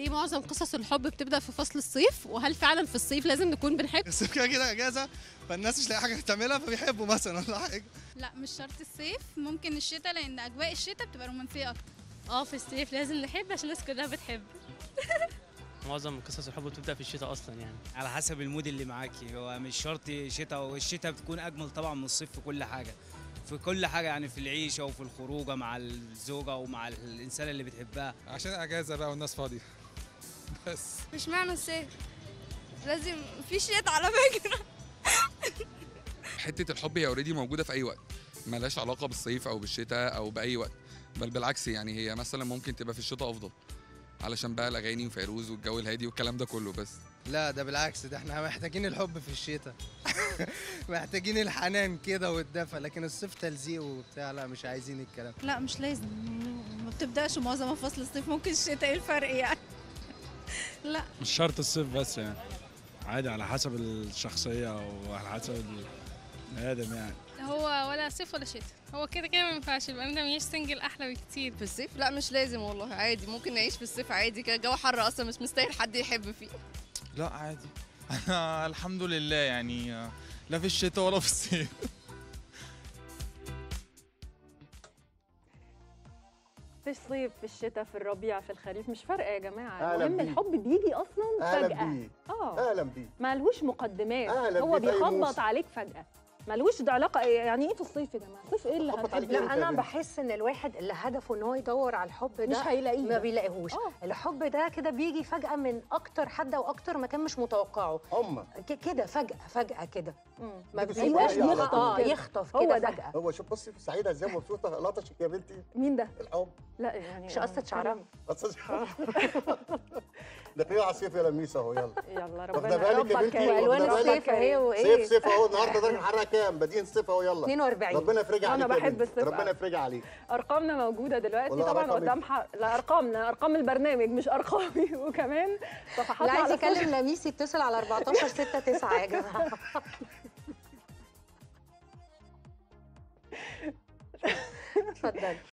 ليه معظم قصص الحب بتبدا في فصل الصيف وهل فعلا في الصيف لازم نكون بنحب الصيف كده كده اجازه فالناس مش لاقي حاجه تعملها فبيحبوا مثلا ولا حاجه لا مش شرط الصيف ممكن الشتاء لان اجواء الشتاء بتبقى رومانسيه اكتر اه في الصيف لازم نحب عشان الناس كلها بتحب معظم قصص الحب بتبدا في الشتاء اصلا يعني على حسب المود اللي معاكي هو مش شرط شتاء والشتاء بتكون اجمل طبعا من الصيف في كل حاجه في كل حاجه يعني في العيشه وفي الخروجه مع الزوجه ومع الانسان اللي بتحبها عشان اجازه بقى والناس فاضيه بس مش معنى الصيف لازم في شتاء على فكره حته الحب هي اوريدي موجوده في اي وقت ملهاش علاقه بالصيف او بالشتاء او باي وقت بل بالعكس يعني هي مثلا ممكن تبقى في الشتاء افضل علشان بقى الاغاني وفيروز والجو الهادي والكلام ده كله بس لا ده بالعكس ده احنا محتاجين الحب في الشتاء محتاجين الحنان كده والدفى لكن الصيف تلزيق وبتاع لا مش عايزين الكلام لا مش لازم ما بتبداش معظم فصل الصيف ممكن الشتاء ايه الفرق يعني لا مش شرط الصيف بس يعني عادي على حسب الشخصية وعلى حسب البني آدم يعني هو ولا صيف ولا شتاء هو كده كده ما ينفعش يبقى انت مش سنجل احلى بكتير في الصيف لا مش لازم والله عادي ممكن نعيش في الصيف عادي كده الجو حر اصلا مش مستاهل حد يحب فيه لا عادي انا الحمد لله يعني آه، لا في الشتاء ولا في الصيف في الصيف في الشتاء في الربيع في الخريف مش فارقه يا جماعه أهلاً المهم بيك. الحب بيجي اصلا اهلا فجاه بيه اه اهلا بيه مالهوش مقدمات أهلاً هو بيه، فايق موسى. بيخبط عليك فجاه ملوش ده علاقه يعني ايه في الصيف يا جماعه الصيف ايه اللي خبط هتحب عليك لا إمتى يا انا بنت؟ بحس ان الواحد اللي هدفه ان هو يدور على الحب ده مش هيلاقيه ما ده. بيلاقيهوش آه. الحب ده كده بيجي فجاه من اكتر حد او اكتر مكان مش متوقعه هم ك- كده فجاه فجاه كده ما بتبقى بيبقاش سريعة على يخطف طول. اه يخطف هو كده ده. فجاه هو شوف بصي سعيده ازاي مبسوطه لطشك يا بنتي مين ده الحب لا يعني مش قصه شعرها بس ده كده على الصيف يا لميسه اهو يلا يلا واخده ربنا بالك يا ربك بنتي كريم. والوان واخدة بالك؟ الصيف اهي وايه صيف صيف اهو النهارده درجه الحراره كام بادئين الصيف اهو يلا 42 ربنا يفرجها أنا عليك يا بحب بنتي. الصيف ربنا أوي. يفرجها عليك ارقامنا موجوده دلوقتي والله طبعا رقمك. قدام ح... لا ارقامنا ارقام البرنامج مش ارقامي وكمان صفحاتنا اللي عايز على السوشيال يكلم لميس يتصل على 14 6 9 يا جماعه اتفضلي